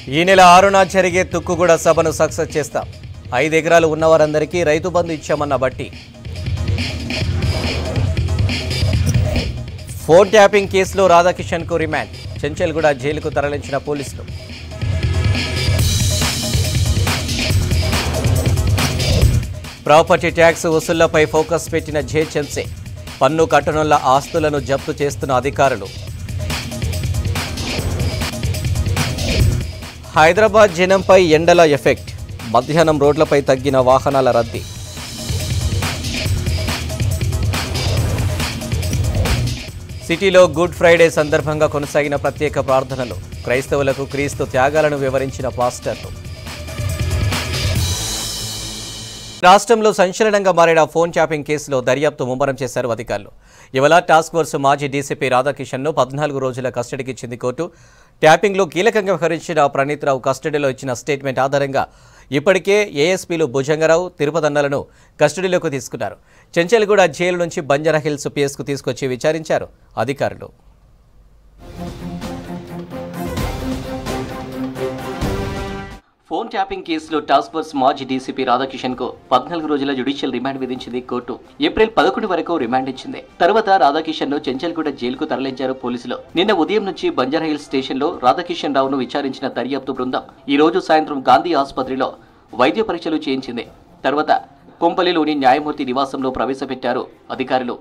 ఈ నెల ఆరున జరిగే తుక్కుగూడ సభను సక్సెస్ చేస్తాం ఐదు ఎకరాలు ఉన్నవారందరికీ రైతు బంధు ఇచ్చామన్న బట్టి ఫోన్ ట్యాపింగ్ కేసులో రాధాకిషన్కు రిమాండ్ చెంచల్గూడ జైలుకు తరలించిన పోలీసులు ప్రాపర్టీ ట్యాక్స్ వసూళ్లపై ఫోకస్ పెట్టిన జేహెచ్ఎంసీ పన్ను కట్టనున్న ఆస్తులను జప్తు చేస్తున్న అధికారులు హైదరాబాద్ జనంపై ఎండల ఎఫెక్ట్ మధ్యాహ్నం రోడ్లపై తగ్గిన వాహనాల రద్దీ సిటీలో గుడ్ ఫ్రైడే సందర్భంగా కొనసాగిన ప్రత్యేక ప్రార్థనలు క్రైస్తవులకు క్రీస్తు త్యాగాలను వివరించిన పాస్టర్లు రాష్ట్రంలో సంచలనంగా మారిన ఫోన్ ట్యాపింగ్ కేసులో దర్యాప్తు ముమ్మరం చేశారు అధికారులు ఇవాళ టాస్క్ ఫోర్స్ మాజీ డీసీపీ రాధాకిషన్ను పద్నాలుగు రోజుల కస్టడీకి ఇచ్చింది కోర్టు ట్యాపింగ్లో కీలకంగా వ్యవహరించిన ప్రణీత్ రావు కస్టడీలో ఇచ్చిన స్టేట్మెంట్ ఆధారంగా ఇప్పటికే ఏఎస్పీలు భుజంగరావు తిరుపతన్నలను కస్టడీలోకి తీసుకున్నారు చెంచల్గూడ జైలు నుంచి బంజారా హిల్స్ పిఎస్కు తీసుకొచ్చి విచారించారు అధికారులు ఫోన్ ట్యాపింగ్ కేసులో టాస్క్ ఫోర్స్ మాజీ డీసీపీ రాధాకిషన్ కు పద్నాలుగు రోజుల జ్యుడిషియల్ రిమాండ్ విధించింది కోర్టు ఏప్రిల్ పదకొండు వరకు రిమాండ్ ఇచ్చింది తర్వాత రాధాకిషన్ ను చెంచల్గూడ జైలుకు తరలించారు పోలీసులు నిన్న ఉదయం నుంచి బంజారాహిల్స్ స్టేషన్ లో రాధాకిషన్ రావును విచారించిన దర్యాప్తు బృందం ఈ రోజు సాయంత్రం గాంధీ ఆసుపత్రిలో వైద్య పరీక్షలు చేయించింది తర్వాత కొంపల్లిలోని న్యాయమూర్తి నివాసంలో ప్రవేశపెట్టారు అధికారులు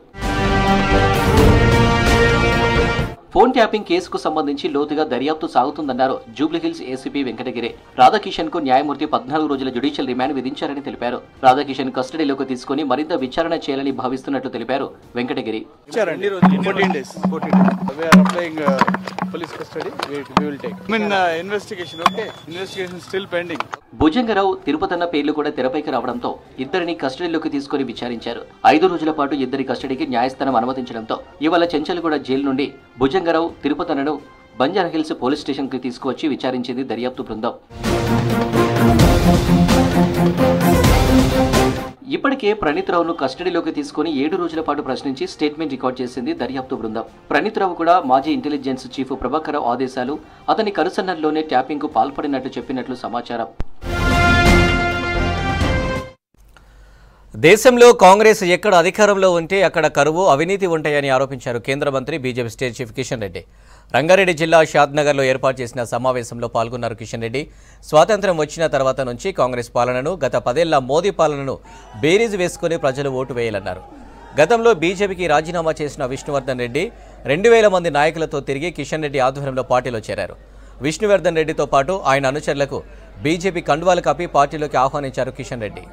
ఫోన్ ట్యాపింగ్ కేసుకు సంబంధించి లోతుగా దర్యాప్తు సాగుతుందన్నారు జూబ్లీహిల్స్ ఏసీపీ వెంకటగిరి రాధాకిషన్ కు న్యాయమూర్తి పద్నాలుగు రోజుల జ్యుడిషియల్ రిమాండ్ విధించారని తెలిపారు రాధాకిషన్ కస్టడీలోకి తీసుకుని మరింత విచారణ చేయాలని భావిస్తున్నట్లు తెలిపారు వెంకటగిరి ఇచ్చారండి fourteen days fourteen days we're applying police custody we will take mean investigation okay investigation still pending Bhujangarao Tirupatanna పేర్లు కూడా తెరపైకి రావడంతో ఇద్దరిని కస్టడీలోకి తీసుకుని విచారించారు ఐదు రోజుల పాటు ఇద్దరి కస్టడీకి న్యాయస్థానం అనుమతించడంతో ఇవాళ చెంచల్గూడ జైలు నుండి భుజంగరావు తిరుపతన్నను బంజారా హిల్స్ పోలీస్ స్టేషన్కి తీసుకువచ్చి విచారించింది దర్యాప్తు బృందం ఇప్పటికే ప్రణీత్ రావును కస్టడీలోకి తీసుకుని ఏడు రోజుల పాటు ప్రశ్నించి స్టేట్మెంట్ రికార్డ్ చేసింది దర్యాప్తు బృందం ప్రణీత్ రావు కూడా మాజీ ఇంటెలిజెన్స్ చీఫ్ ప్రభాకర్ రావు ఆదేశాలు అతని కనుసన్నల్లోనే ట్యాపింగ్ కు పాల్పడినట్లు చెప్పినట్లు సమాచారం దేశంలో కాంగ్రెస్ ఎక్కడ అధికారంలో ఉంటే అక్కడ కరువు అవినీతి ఉంటాయని ఆరోపించారు కేంద్ర మంత్రి BJP state chief Kishan Reddy Rangareddy జిల్లా షాద్నగర్లో ఏర్పాటు చేసిన సమావేశంలో పాల్గొన్నారు కిషన్ రెడ్డి స్వాతంత్ర్యం వచ్చిన తర్వాత నుంచి కాంగ్రెస్ పాలనను గత పదేళ్ల మోదీ పాలనను బేరీజు వేసుకుని ప్రజలు ఓటు వేయాలన్నారు గతంలో బీజేపీకి రాజీనామా చేసిన విష్ణువర్ధన్ రెడ్డి రెండు వేల మంది నాయకులతో తిరిగి కిషన్ రెడ్డి ఆధ్వర్యంలో పార్టీలో చేరారు విష్ణువర్ధన్ రెడ్డితో పాటు ఆయన అనుచరులకు బీజేపీ కండువాలు కప్పి పార్టీలోకి ఆహ్వానించారు కిషన్ రెడ్డి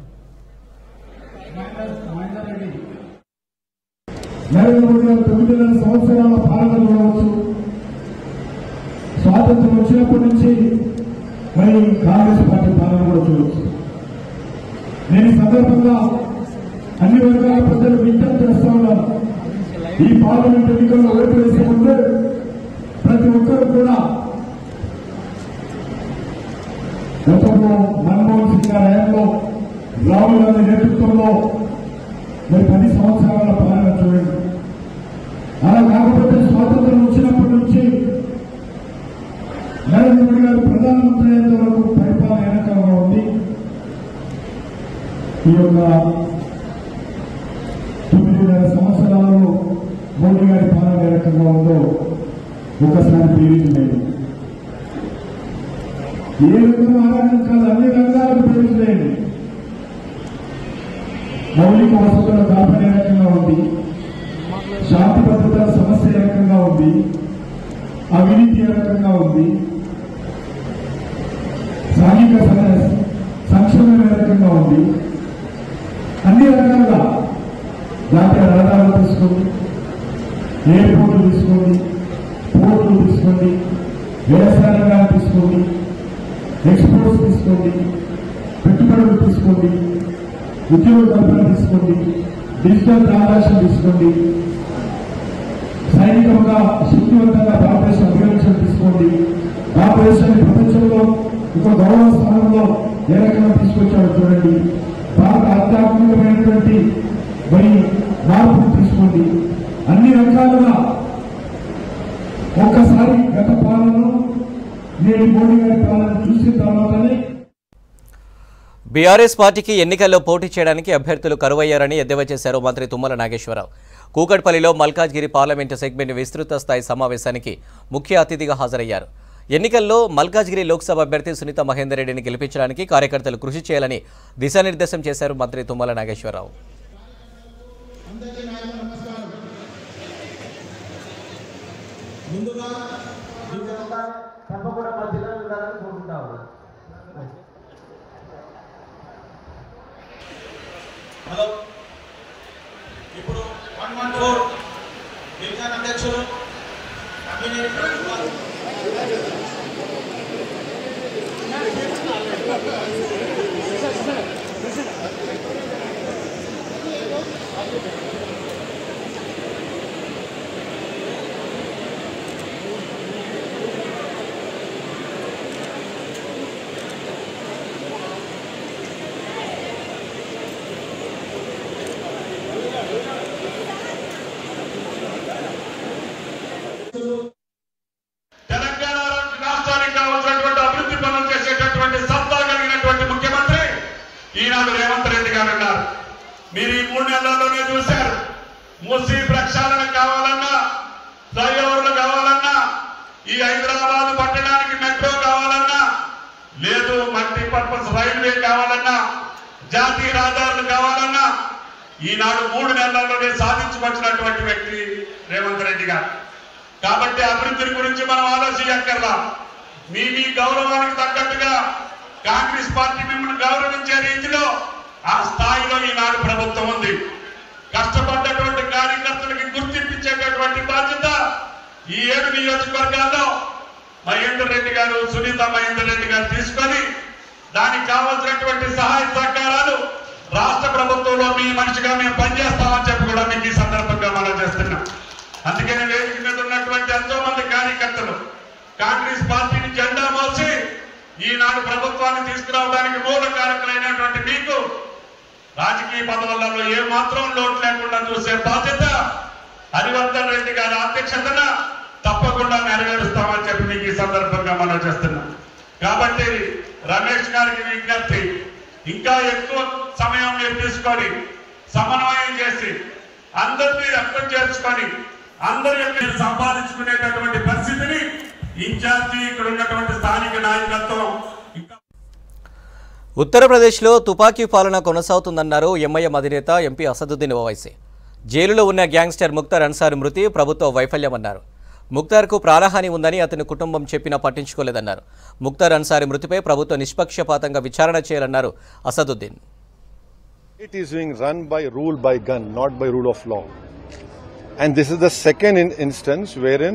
నరేంద్ర మోడీ గారు తొమ్మిదిన్నర సంవత్సరాల పాలన చూడవచ్చు స్వాతంత్రం వచ్చినప్పటి నుంచి మరి కాంగ్రెస్ పార్టీ పాలన కూడా చూడవచ్చు నేను ఈ సందర్భంగా అన్ని వర్గాల ప్రజలు విజ్ఞప్తి చేస్తా ఉన్నాను ఈ పార్లమెంట్ ఎన్నికల్లో ఓటు వేసే ముందు ప్రతి ఒక్కరు కూడా గతంలో మన్మోహన్ సింగ్ గారి హయాంలో రాహుల్ గాంధీ నేతృత్వంలో మరి పది సంవత్సరాల పాలన చూడండి అలా కాకపోతే స్వాతంత్రం వచ్చినప్పటి నుంచి నరేంద్ర మోడీ గారు ప్రధానమంత్రి అయ్యేంత వరకు పరిపాలన ఏ రకంగా ఉంది ఈ యొక్క తొమ్మిదిన్నర సంవత్సరాలలో మోడీ గారి పాలన ఏ రకంగా ఉందో ఒకసారి బీవించలేదు ఏ రకంగా ఆరాధన కాదు అన్ని రంగాలకు బీవించలేదు మౌలిక వసతుల కల్పన ఏ రకంగా ఉంది శాంతి భద్రతల సమస్య ఏ రకంగా ఉంది అవినీతి ఏ రకంగా ఉంది సాంఘిక సమ- సంక్షేమం ఏ రకంగా ఉంది అన్ని రకాలుగా జాతీయ రహదారులు తీసుకోండి ఎయిర్పోర్టులు తీసుకోండి పోర్టులు తీసుకోండి వ్యవసాయ రంగాలు తీసుకోండి ఎక్స్పోర్ట్స్ తీసుకోండి పెట్టుబడులు తీసుకోండి ఉద్యోగ కల్పన తీసుకోండి డిజిటల్ ట్రాన్సాక్షన్ తీసుకోండి సైనికంగా శక్తివంతంగా భారతదేశం అభివృద్ధి తీసుకోండి భారతదేశాన్ని ప్రపంచంలో ఒక గౌరవ స్థానంలో ఏ రకంగా తీసుకొచ్చాడో చూడండి భారత ఆధ్యాత్మికమైనటువంటి మరి మార్పులు తీసుకోండి అన్ని రకాలుగా ఒక్కసారి గత పాలనను నేను మోడీ గారి పాలన చూసిన తర్వాతనే బీఆర్ఎస్ పార్టీకి ఎన్నికల్లో పోటీ చేయడానికి అభ్యర్థులు కరువయ్యారని ఎద్దేవా చేశారు మంత్రి తుమ్మల నాగేశ్వరరావు కూకట్పల్లిలో మల్కాజ్గిరి పార్లమెంటు సెగ్మెంట్ విస్తృత స్థాయి సమావేశానికి ముఖ్య అతిథిగా హాజరయ్యారు ఎన్నికల్లో మల్కాజ్గిరి లోక్సభ అభ్యర్థి సునీత మహేందర్ రెడ్డిని గెలిపించడానికి కార్యకర్తలు కృషి చేయాలని దిశానిర్దేశం చేశారు మంత్రి తుమ్మల నాగేశ్వరరావు తప్పకుండా మధ్యలో ఉండాలని కోరుకుంటా ఉన్నాను హలో ఇప్పుడు వన్ వన్ ఫోర్ డివిజన్ అధ్యక్షులు అభినయ్ కుమార్ తెలంగాణ రాష్ట్రానికి కావాల్సినటువంటి అభివృద్ధి పనులు చేసేటటువంటి సత్తా కలిగినటువంటి ముఖ్యమంత్రి ఈనాడు రేవంత్ రెడ్డి గారు ఉన్నారు మీరు ఈ మూడు నెలల్లోనే చూశారు మూసీ ప్రక్షాళన కావాలన్నా ఫ్లైఓవర్లు కావాలన్నా ఈ హైదరాబాద్ పట్టణానికి మెట్రో కావాలన్నా లేదు మల్టీపర్పస్ రైల్వే కావాలన్నా జాతీయ రహదారులు కావాలన్నా ఈనాడు మూడు నెలల్లోనే సాధించవచ్చినటువంటి వ్యక్తి రేవంత్ రెడ్డి గారు కాబట్టి అభివృద్ధి గురించి మనం ఆలోచించక్కర్లా మీ మీ గౌరవానికి తగ్గట్టుగా కాంగ్రెస్ పార్టీ మిమ్మల్ని గౌరవించే రీతిలో ఆ స్థాయిలో ఈనాడు ప్రభుత్వం ఉంది కష్టపడ్డటువంటి కార్యకర్తలకి గుర్తింపించేటటువంటి బాధ్యత ఈ ఏడు నియోజకవర్గాల్లో మహేందర్ రెడ్డి గారు సునీత మహేందర్ రెడ్డి గారు తీసుకొని దానికి కావాల్సినటువంటి సహాయ సహకారాలు రాష్ట్ర ప్రభుత్వంలో మీ మనిషిగా మేము పనిచేస్తామని చెప్పి కూడా మీకు ఈ సందర్భంగా మనం చేస్తున్నాం అందుకని వేదిక మీద ఉన్నటువంటి ఎంతో మంది కార్యకర్తలు కాంగ్రెస్ పార్టీని జెండా మోసి ఈనాడు ప్రభుత్వాన్ని తీసుకురావడానికి మూల కారకులైనటువంటి మీకు రాజకీయ పదవులలో ఏ మాత్రం లోటు లేకుండా చూసే బాధ్యత హరివర్ధన్ రెడ్డి గారి అధ్యక్షతన తప్పకుండా నెరవేరుస్తామని చెప్పి మీకు ఈ సందర్భంగా మనం చేస్తున్నాం కాబట్టి రమేష్ గారికి విజ్ఞప్తి ఇంకా ఎక్కువ సమయం మీరు తీసుకొని సమన్వయం చేసి అందరినీ అర్థం చేసుకొని అందరి యొక్క సంపాదించుకునేటటువంటి పరిస్థితిని ఇన్ఛార్జి ఇక్కడ ఉన్నటువంటి స్థానిక నాయకత్వం ఇంకా ఉత్తరప్రదేశ్లో తుపాకీ పాలన కొనసాగుతుందన్నారు ఎంఐఎం అధినేత ఎంపీ అసదుద్దీన్ ఓవైసీ జైలులో ఉన్న గ్యాంగ్స్టర్ ముక్తార్ అన్సార్ మృతి ప్రభుత్వ వైఫల్యమన్నారు ముక్తార్కు ప్రాణహాని ఉందని అతని కుటుంబం చెప్పినా పట్టించుకోలేదన్నారు ముక్తార్ అన్సారీ మృతిపై ప్రభుత్వం నిష్పక్షపాతంగా విచారణ చేయాలన్నారు Asaduddin It is being run by rule by gun, not by rule of law. And this is the second in- instance wherein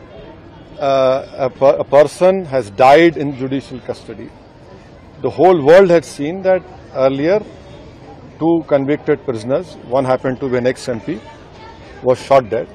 uh, a, per- a person has died in judicial custody. The whole world had seen that earlier two convicted prisoners, one happened to be an ex-MP, was shot dead.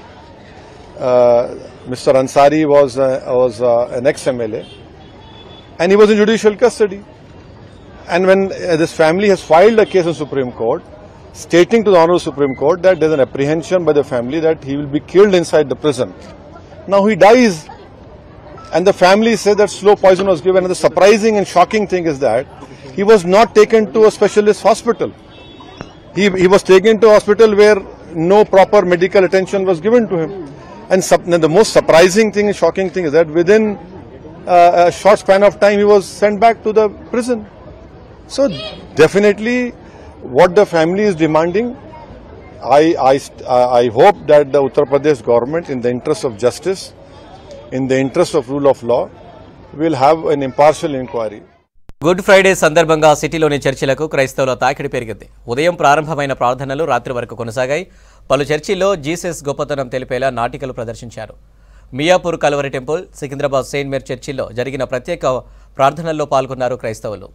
Uh, Mr. Ansari was, uh, was uh, an ex-MLA and he was in judicial custody. And when uh, this family has filed a case in Supreme Court, stating to the Honorable Supreme Court that there's an apprehension by the family that he will be killed inside the prison. Now he dies, and the family said that slow poison was given. And the surprising and shocking thing is that he was not taken to a specialist hospital. He, he was taken to a hospital where no proper medical attention was given to him. And, sup- and the most surprising thing and shocking thing is that within uh, a short span of time he was sent back to the prison. So definitely, what the family is demanding, I I st- I hope that the Uttar Pradesh government, in the interest of justice, in the interest of rule of law, will have an impartial inquiry. Good Friday సందర్భంగా సిటీలోని చర్చిలకు క్రైస్తవుల తాకిడి పెరిగింది ఉదయం ప్రారంభమైన ప్రార్థనలు రాత్రి వరకు కొనసాగాయి పలు చర్చిల్లో జీసస్ గొప్పతనం తెలిపేలా నాటికలు ప్రదర్శించారు Miyapur Calvary temple Secunderabad saint Mary చర్చిల్లో జరిగిన ప్రత్యేక ప్రార్థనల్లో పాల్గొన్నారు క్రైస్తవులు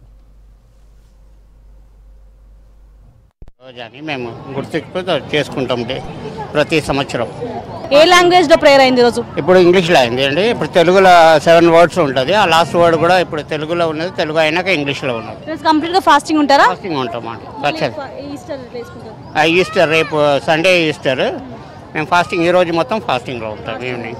రోజని మేము గుర్తుకు చేసుకుంటాం డే ప్రతి సంవత్సరం ఏ లాంగ్వేజ్ లో ప్రేయర్ అయింది ఈరోజు ఇప్పుడు ఇంగ్లీష్లో అయింది అండి ఇప్పుడు తెలుగులో సెవెన్ వర్డ్స్ ఉంటుంది ఆ లాస్ట్ వర్డ్ కూడా ఇప్పుడు తెలుగులో ఉన్నది తెలుగు అయినాక ఇంగ్లీష్లో ఉన్నది ఈరోజు కంప్లీట్ గా ఫాస్టింగ్ ఉంటారా ఫాస్టింగ్ ఉంటాం అండి ఖచ్చితంగా ఈస్టర్ చేసుకుంటారు ఆ ఈస్టర్ రేపు సండే ఈస్టర్ మేము ఫాస్టింగ్ ఈ రోజు మొత్తం ఫాస్టింగ్లో ఉంటాం ఈవినింగ్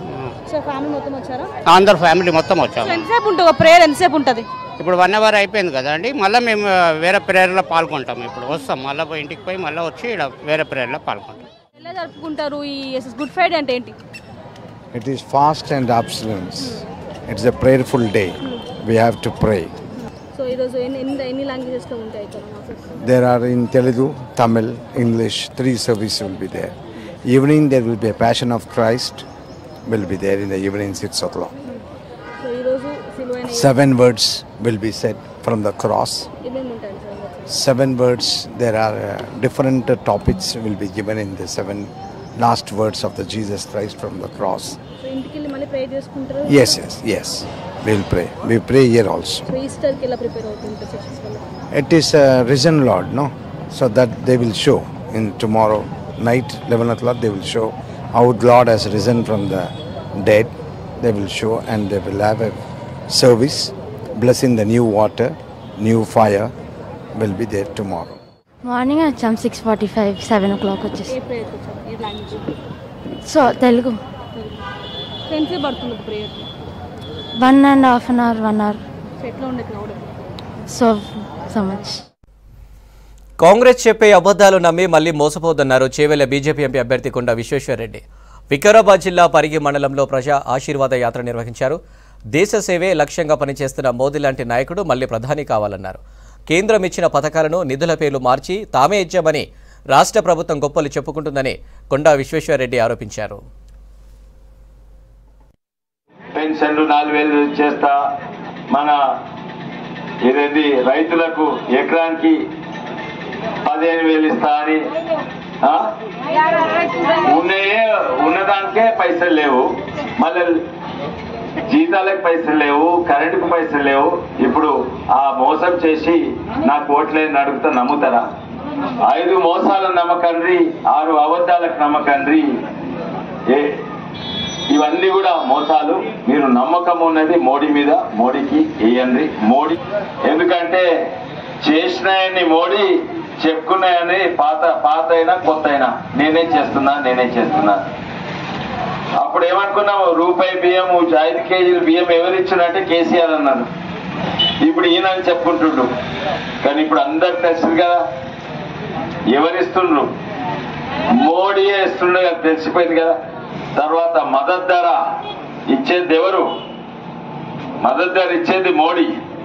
వచ్చారు ఫ్యామిలీ మొత్తం వచ్చారా అందరు ఫ్యామిలీ మొత్తం వచ్చాము సో ఎంతసేపు ఉంటుంది ప్రేయర్ ఎంతసేపు ఉంటుంది ఇప్పుడు వన్ అవర్ అయిపోయింది కదా అండి మళ్ళీ మేము వేరే ప్రేయర్లో పాల్గొంటాం ఇప్పుడు వస్తాం మళ్ళీ పోయి ఇంటికి పోయి మళ్ళీ వచ్చి ఇక్కడ వేరే ప్రేయర్లో పాల్గొంటాం ఎలా జరుపుకుంటారు ఈ గుడ్ ఫ్రైడే అంటే ఏంటి It is fast and abstinence. It's a prayerful day. We have to pray. So ఈరోజు ఎన్ని ఎన్ని ఎన్ని లాంగ్వేజెస్లో ఉంటాయి ఇక్కడ masses? There are in Telugu, Tamil, English, three services will be there. Evening there will be a Passion of Christ will be there in the evening six o'clock. So ఈరోజు సిలువైన Seven words will be said from the cross. ఏమేమి ఉంటాయి sir Seven words. There are uh, different uh, topics will be given in the seven last words of the Jesus Christ from the cross. So ఇంటికి వెళ్ళి మళ్ళీ prayer చేసుకుంటారు Yes, yes, yes. We'll pray. We pray here also. So ఈస్టర్కి ఎలా prepare అవుతుంటారు churches వల్ల It is a risen Lord, no? So that they will show in tomorrow night, 11 o'clock, they will show how the Lord has risen from the dead. They will show and they will have a service, blessing the new water, new fire will be there tomorrow. Morning వచ్చాం six forty five seven o'clock వచ్చేసి ఏ ప్రేయర్కి వచ్చారు ఏ language so Telugu so ఎంతసేపు పడుతుంది prayer one and half an hour one hour so ఎట్లా ఉండే crowd so so much Congress చెప్పే అబద్ధాలు నమ్మి మళ్లీ మోసపోతున్నారు చేవెళ్ల బీజేపీ ఎంపీ అభ్యర్థి కొండ విశ్వేశ్వరరెడ్డి వికారాబాద్ జిల్లా పరిగి మండలంలో ప్రజా ఆశీర్వాద యాత్ర నిర్వహించారు దేశ సేవే లక్ష్యంగా పనిచేస్తున్న మోదీ లాంటి నాయకుడు మళ్లీ ప్రధాని కావాలన్నారు కేంద్రం ఇచ్చిన పథకాలను నిధుల పేర్లు మార్చి తామే ఇచ్చామని రాష్ట్ర ప్రభుత్వం గొప్పలు చెప్పుకుంటుందని కొండా విశ్వేశ్వరరెడ్డి ఆరోపించారు పెన్షన్లు నాలుగు వేలు చేస్తా మన ఇదేంటి రైతులకు ఎకరానికి పదిహేను వేలు ఇస్తా అని ఆ? ఉన్నాయే ఉన్నదానికే పైసలు లేవు మళ్ళీ జీతాలకు పైసలు లేవు కరెంటుకు పైసలు లేవు ఇప్పుడు ఆ మోసం చేసి నాకు ఓట్లేని అడుగుతా నమ్ముతారా ఐదు మోసాలను నమ్మకండ్రి ఆరు అబద్ధాలకు నమ్మకండ్రి ఏ ఇవన్నీ కూడా మోసాలు మీరు నమ్మకం ఉన్నది మోడీ మీద మోడీకి వేయండి మోడీ ఎందుకంటే చేసినాయని మోడీ చెప్పుకున్నాయని పాత పాత అయినా కొత్త అయినా నేనే చేస్తున్నా నేనే చేస్తున్నా అప్పుడు ఏమనుకున్నాము రూపాయి బియ్యం ఐదు కేజీలు బియ్యం ఎవరు ఇచ్చినట్టే కేసీఆర్ అన్నాను ఇప్పుడు ఈయన అని చెప్పుకుంటుండు కానీ ఇప్పుడు అందరికి తెలుసు కదా ఎవరిస్తుండ్రు మోడీయే ఇస్తుండే కదా తెలిసిపోయింది కదా తర్వాత మద్దతు ధర ఇచ్చేది ఎవరు మద్దతు ధర ఇచ్చేది మోడీ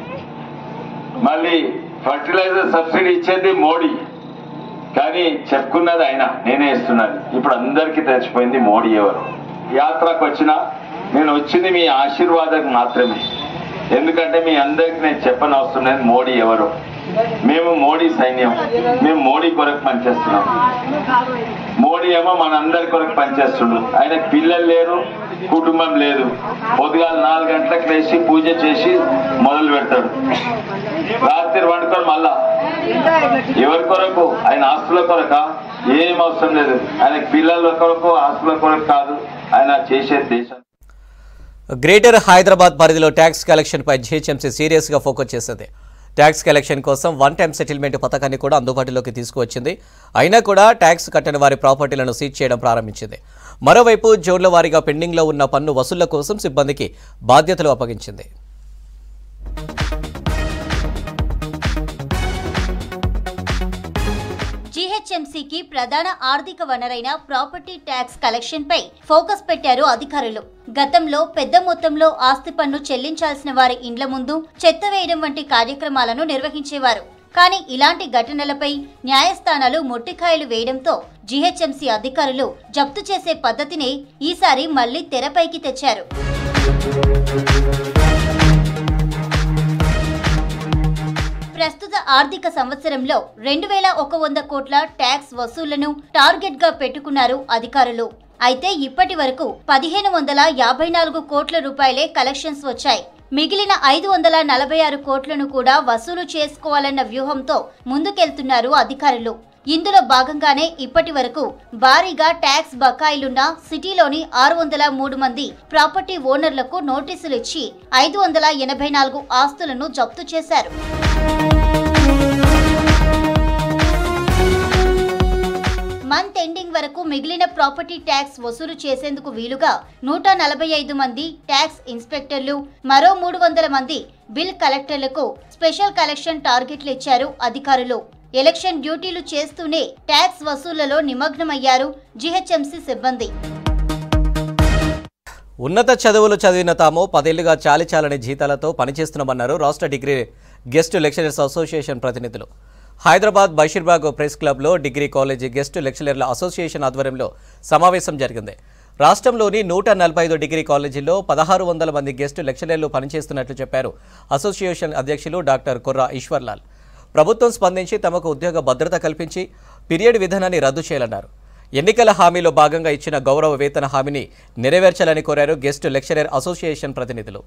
మళ్ళీ ఫర్టిలైజర్ సబ్సిడీ ఇచ్చేది మోడీ కానీ చెప్పుకున్నది ఆయన నేనే ఇస్తున్నది ఇప్పుడు అందరికీ తెలిసిపోయింది మోడీ ఎవరు యాత్రకు వచ్చిన నేను వచ్చింది మీ ఆశీర్వాదం మాత్రమే ఎందుకంటే మీ అందరికి నేను చెప్పనవసరం లేదు మోడీ ఎవరు మేము మోడీ సైన్యం మేము మోడీ కొరకు పనిచేస్తున్నాం మోడీ ఏమో మనందరి కొరకు పనిచేస్తుండు ఆయనకు పిల్లలు లేరు కుటుంబం లేదు పొద్దుగాల నాలుగు గంటలకు లేచి పూజ చేసి మొదలు పెడతాడు రాత్రి వండుకొని మళ్ళా ఎవరి కొరకు ఆయన ఆస్తుల కొరక ఏం అవసరం లేదు ఆయనకు పిల్లల కొరకు ఆస్తుల కొరకు కాదు ఆయన చేసే దేశం గ్రేటర్ హైదరాబాద్ పరిధిలో ట్యాక్స్ కలెక్షన్పై జీహెచ్ఎంసీ సీరియస్గా ఫోకస్ చేసింది ట్యాక్స్ కలెక్షన్ కోసం వన్ టైం సెటిల్మెంట్ పథకాన్ని కూడా అందుబాటులోకి తీసుకువచ్చింది అయినా కూడా ట్యాక్స్ కట్టని వారి ప్రాపర్టీలను సీజ్ చేయడం ప్రారంభించింది మరోవైపు జోన్ల వారీగా పెండింగ్లో ఉన్న పన్ను వసూళ్ల కోసం సిబ్బందికి బాధ్యతలు అప్పగించింది జీహెచ్ఎంసీకి ప్రధాన ఆర్థిక వనరైన ప్రాపర్టీ ట్యాక్స్ కలెక్షన్ పై ఫోకస్ పెట్టారు అధికారులు గతంలో పెద్ద మొత్తంలో ఆస్తి పన్ను చెల్లించాల్సిన వారి ఇండ్ల ముందు చెత్త వేయడం వంటి కార్యక్రమాలను నిర్వహించేవారు కానీ ఇలాంటి ఘటనలపై న్యాయస్థానాలు మొట్టికాయలు వేయడంతో జీహెచ్ఎంసీ అధికారులు జప్తు చేసే పద్ధతిని ఈసారి మళ్లీ తెరపైకి తెచ్చారు ప్రస్తుత ఆర్థిక సంవత్సరంలో రెండు వేల ఒక వంద కోట్ల ట్యాక్స్ వసూళ్లను టార్గెట్ గా పెట్టుకున్నారు అధికారులు అయితే ఇప్పటి వరకు పదిహేను వందల యాభై నాలుగు కోట్ల రూపాయలే కలెక్షన్స్ వచ్చాయి మిగిలిన ఐదు వందల నలభై ఆరు కోట్లను కూడా వసూలు చేసుకోవాలన్న వ్యూహంతో ముందుకెళ్తున్నారు అధికారులు ఇందులో భాగంగానే ఇప్పటి వరకు భారీగా ట్యాక్స్ బకాయిలున్న సిటీలోని ఆరు వందల మూడు మంది ప్రాపర్టీ ఓనర్లకు నోటీసులు ఇచ్చి ఐదు వందల ఎనభై నాలుగు ఆస్తులను జప్తు చేశారు మంత్ ఎండింగ్ వరకు మిగిలిన ప్రాపర్టీ ట్యాక్స్ వసూలు చేసేందుకు వీలుగా నూట నలభై ఐదు మంది ట్యాక్స్ ఇన్స్పెక్టర్లు మరో మూడు వందల మంది బిల్ కలెక్టర్లకు స్పెషల్ కలెక్షన్ టార్గెట్లు ఇచ్చారు అధికారులు ఎలక్షన్ డ్యూటీలు చేస్తూనే ట్యాక్స్ వసూళ్లలో నిమగ్నమయ్యారు జీహెచ్ఎంసీ సిబ్బంది ఉన్నత చదువులు చదివిన తాము పదేళ్లుగా చాలిచాలని జీతాలతో పనిచేస్తున్నామన్నారు రాష్ట్ర డిగ్రీ గెస్ట్ లెక్చరర్స్ అసోసియేషన్ ప్రతినిధులు హైదరాబాద్ బషీర్బాగ్ ప్రెస్ క్లబ్లో డిగ్రీ కాలేజీ గెస్ట్ లెక్చరర్ల అసోసియేషన్ ఆధ్వర్యంలో సమావేశం జరిగింది రాష్ట్రంలోని నూట నలభై ఐదు డిగ్రీ కాలేజీల్లో పదహారు వందల మంది గెస్ట్ లెక్చరర్లు పనిచేస్తున్నట్లు చెప్పారు అసోసియేషన్ అధ్యక్షులు డాక్టర్ కొర్రా ఈశ్వర్లాల్ ప్రభుత్వం స్పందించి తమకు ఉద్యోగ భద్రత కల్పించి పీరియడ్ విధానాన్ని రద్దు చేయాలన్నారు ఎన్నికల హామీలో భాగంగా ఇచ్చిన గౌరవ వేతన హామీని నెరవేర్చాలని కోరారు గెస్ట్ లెక్చరర్ అసోసియేషన్ ప్రతినిధులు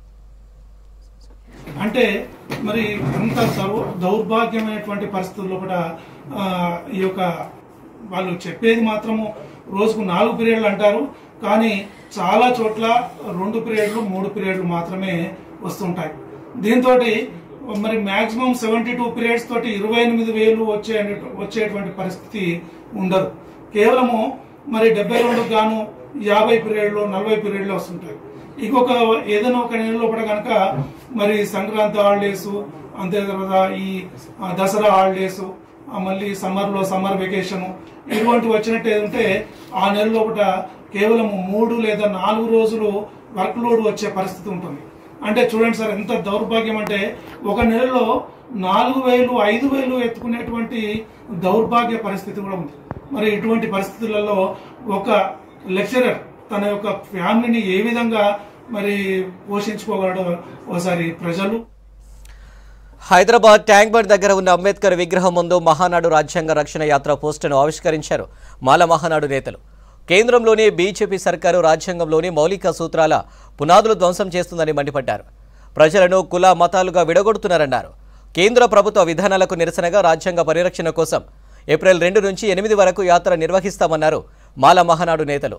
అంటే మరి అంత సర్వ దౌర్భాగ్యమైనటువంటి పరిస్థితుల్లో కూడా ఆ, ఈ యొక్క వాళ్ళు చెప్పేది మాత్రము రోజుకు నాలుగు పీరియడ్లు అంటారు కానీ చాలా చోట్ల రెండు పీరియడ్లు మూడు పీరియడ్లు మాత్రమే వస్తుంటాయి దీంతో మరి మాక్సిమం సెవెంటీ టూ పీరియడ్స్ తోటి ఇరవై ఎనిమిది వేలు వచ్చే వచ్చేటువంటి పరిస్థితి ఉండదు కేవలము మరి డెబ్బై రెండు గాను యాభై పీరియడ్లు నలభై పీరియడ్లు వస్తుంటాయి ఇంకొక ఏదైనా ఒక నెల లోపల కనుక మరి సంక్రాంతి హాలిడేస్ అంతే తర్వాత ఈ ఆ, దసరా హాలిడేస్ ఆ, మళ్ళీ సమ్మర్ లో సమ్మర్ వెకేషన్ ఇటువంటి వచ్చినట్టు ఉంటే ఆ నెల లోపల కేవలం మూడు లేదా నాలుగు రోజులు వర్క్ లోడ్ వచ్చే పరిస్థితి ఉంటుంది అంటే చూడండి సార్ ఎంత దౌర్భాగ్యం అంటే ఒక నెలలో నాలుగు వేలు ఐదు వేలు ఎత్తుకునేటువంటి దౌర్భాగ్య పరిస్థితి కూడా ఉంది మరి ఇటువంటి పరిస్థితులలో ఒక లెక్చరర్ తన యొక్క ఫ్యామిలీని ఏ విధంగా మరి పోషించుకోగలడో ఒకసారి ప్రజలు హైదరాబాద్ ట్యాంక్ బండ్ దగ్గర ఉన్న అంబేద్కర్ విగ్రహం ముందు మహానాడు రాజ్యాంగ రక్షణ యాత్ర పోస్టును ఆవిష్కరించారు మాల మహానాడు నేతలు కేంద్రంలోని బీజేపీ సర్కారు రాజ్యాంగంలోని మౌలిక సూత్రాల పునాదులు ధ్వంసం చేస్తుందని మండిపడ్డారు ప్రజలను కుల మతాలుగా విడగొడుతున్నారన్నారు కేంద్ర ప్రభుత్వ విధానాలకు నిరసనగా రాజ్యాంగ పరిరక్షణ కోసం ఏప్రిల్ రెండు నుంచి ఎనిమిది వరకు యాత్ర నిర్వహిస్తామన్నారు మాల మహానాడు నేతలు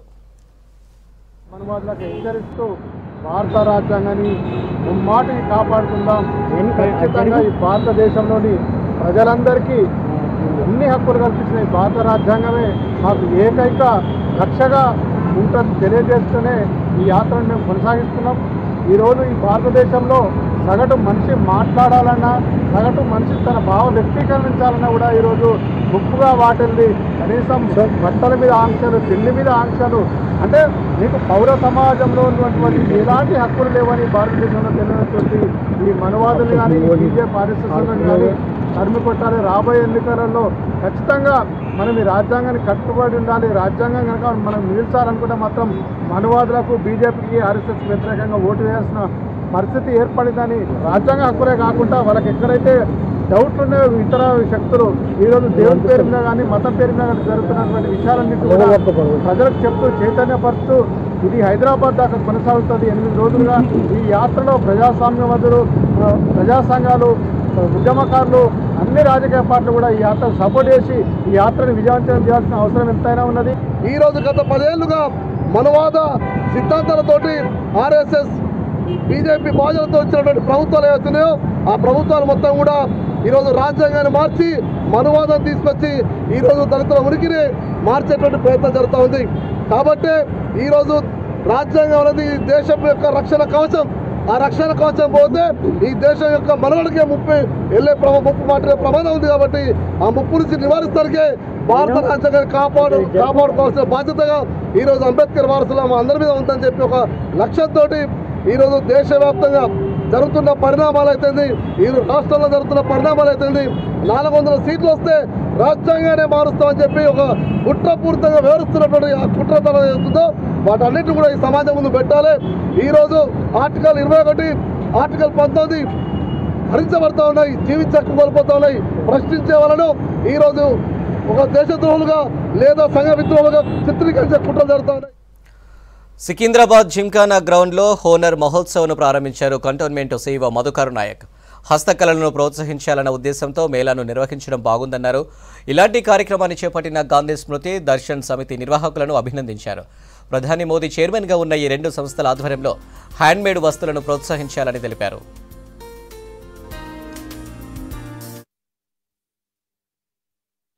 మనువాదులకు హెచ్చరిస్తూ భారత రాజ్యాంగాన్ని ముమ్మాటికి కాపాడుకుందాం ఖచ్చితంగా ఈ భారతదేశంలోని ప్రజలందరికీ అన్ని హక్కులు కల్పించిన ఈ భారత రాజ్యాంగమే మాకు ఏకైక రక్షగా ఉంటుంది తెలియజేస్తూనే ఈ యాత్రను మేము కొనసాగిస్తున్నాం ఈరోజు ఈ భారతదేశంలో సగటు మనిషి మాట్లాడాలన్నా సగటు మనిషి తన భావ వ్యక్తీకరించాలన్నా కూడా ఈరోజు ముప్పుగా వాటిల్లి కనీసం బట్టల మీద ఆంక్షలు తిండి మీద ఆంక్షలు అంటే మీకు పౌర సమాజంలో ఉన్నటువంటి ఎలాంటి హక్కులు లేవని భారతదేశంలో తెలియనటువంటి ఈ మనవాదులు కానీ బీజేపీ ఆర్ఎస్ఎస్ కానీ తరిమి కొట్టాలి రాబోయే ఎన్నికలలో ఖచ్చితంగా మనం ఈ రాజ్యాంగాన్ని కట్టుబడి ఉండాలి రాజ్యాంగం కనుక మనం నిలిచాలనుకుంటే మాత్రం మనవాదులకు బీజేపీకి ఆర్ఎస్ఎస్ వ్యతిరేకంగా ఓటు వేయాల్సిన పరిస్థితి ఏర్పడిందని రాజ్యాంగ హక్కులే కాకుండా వాళ్ళకి ఎక్కడైతే డౌట్లు ఉన్నాయో ఇతర శక్తులు ఈరోజు దేవుని పేరు మీద కానీ మతం పేరు మీద కానీ జరుగుతున్నటువంటి విషయాలన్నింటి కూడా ప్రజలకు చెప్తూ చైతన్యపరుస్తూ ఇది హైదరాబాద్ దాకా కొనసాగుతుంది ఎనిమిది రోజులుగా ఈ యాత్రలో ప్రజాస్వామ్యవాదులు ఆ, ప్రజా సంఘాలు ఆ, ఉద్యమకారులు అన్ని రాజకీయ పార్టీలు కూడా ఈ యాత్రకు సపోర్ట్ చేసి ఈ యాత్రను విజయవంతం చేయాల్సిన అవసరం ఎంతైనా ఉన్నది ఈ రోజు గత పదేళ్లుగా మనవాద సిద్ధాంతాలతోటి ఆర్ఎస్ఎస్ బీజేపీ బాధ్యతతో వచ్చినటువంటి ప్రభుత్వాలు ఏవైతున్నాయో ఆ ప్రభుత్వాలు మొత్తం కూడా ఈరోజు రాజ్యాంగాన్ని మార్చి మనువాదం తీసుకొచ్చి ఈరోజు దళితుల ఉనికిని మార్చేటువంటి ప్రయత్నం జరుగుతూ ఉంది కాబట్టి ఈరోజు రాజ్యాంగం అనేది ఈ దేశం యొక్క రక్షణ కవచం ఆ రక్షణ కవచం పోతే ఈ దేశం యొక్క మనుగడకే ముప్పై వెళ్ళే ప్రభ ముప్పు మాటే ప్రమాదం ఉంది కాబట్టి ఆ ముప్పు నుంచి నివారిస్తానికే భారత రాజ్యాంగాన్ని కాపాడు కాపాడుకోవాల్సిన బాధ్యతగా ఈరోజు అంబేద్కర్ వారసులు మా అందరి మీద ఉందని చెప్పి ఒక లక్ష్యంతో ఈరోజు దేశవ్యాప్తంగా జరుగుతున్న పరిణామాలు అయితేంది ఈ రాష్ట్రంలో జరుగుతున్న పరిణామాలు అయితేంది నాలుగు వందల సీట్లు వస్తే రాజ్యాంగానే మారుస్తామని చెప్పి ఒక కుట్రపూరితంగా వివరిస్తున్నటువంటి ఆ కుట్రతనం ఏదైతుందో వాటన్నిటిని కూడా ఈ సమాజం ముందు పెట్టాలి ఈరోజు ఆర్టికల్ ఇరవై ఒకటి ఆర్టికల్ పంతొమ్మిది హరించబడతా ఉన్నాయి జీవించక కోల్పోతా ఉన్నాయి ప్రశ్నించే వాళ్ళను ఈరోజు ఒక దేశద్రోహులుగా లేదా సంఘ విద్రోహులుగా చిత్రీకరించే కుట్రలు జరుగుతూ ఉన్నాయి సికింద్రాబాద్ జిమ్ఖానా గ్రౌండ్లో హోనర్ మహోత్సవ్ను ప్రారంభించారు కంటోన్మెంట్ సీఈఓ మధుకర్ నాయక్ హస్తకళలను ప్రోత్సహించాలన్న ఉద్దేశంతో మేళాను నిర్వహించడం బాగుందన్నారు ఇలాంటి కార్యక్రమాన్ని చేపట్టిన గాంధీ స్మృతి దర్శన్ సమితి నిర్వాహకులను అభినందించారు ప్రధాని మోదీ చైర్మన్గా ఉన్న ఈ రెండు సంస్థల ఆధ్వర్యంలో హ్యాండ్మేడ్ వస్తువులను ప్రోత్సహించాలని తెలిపారు పోయిన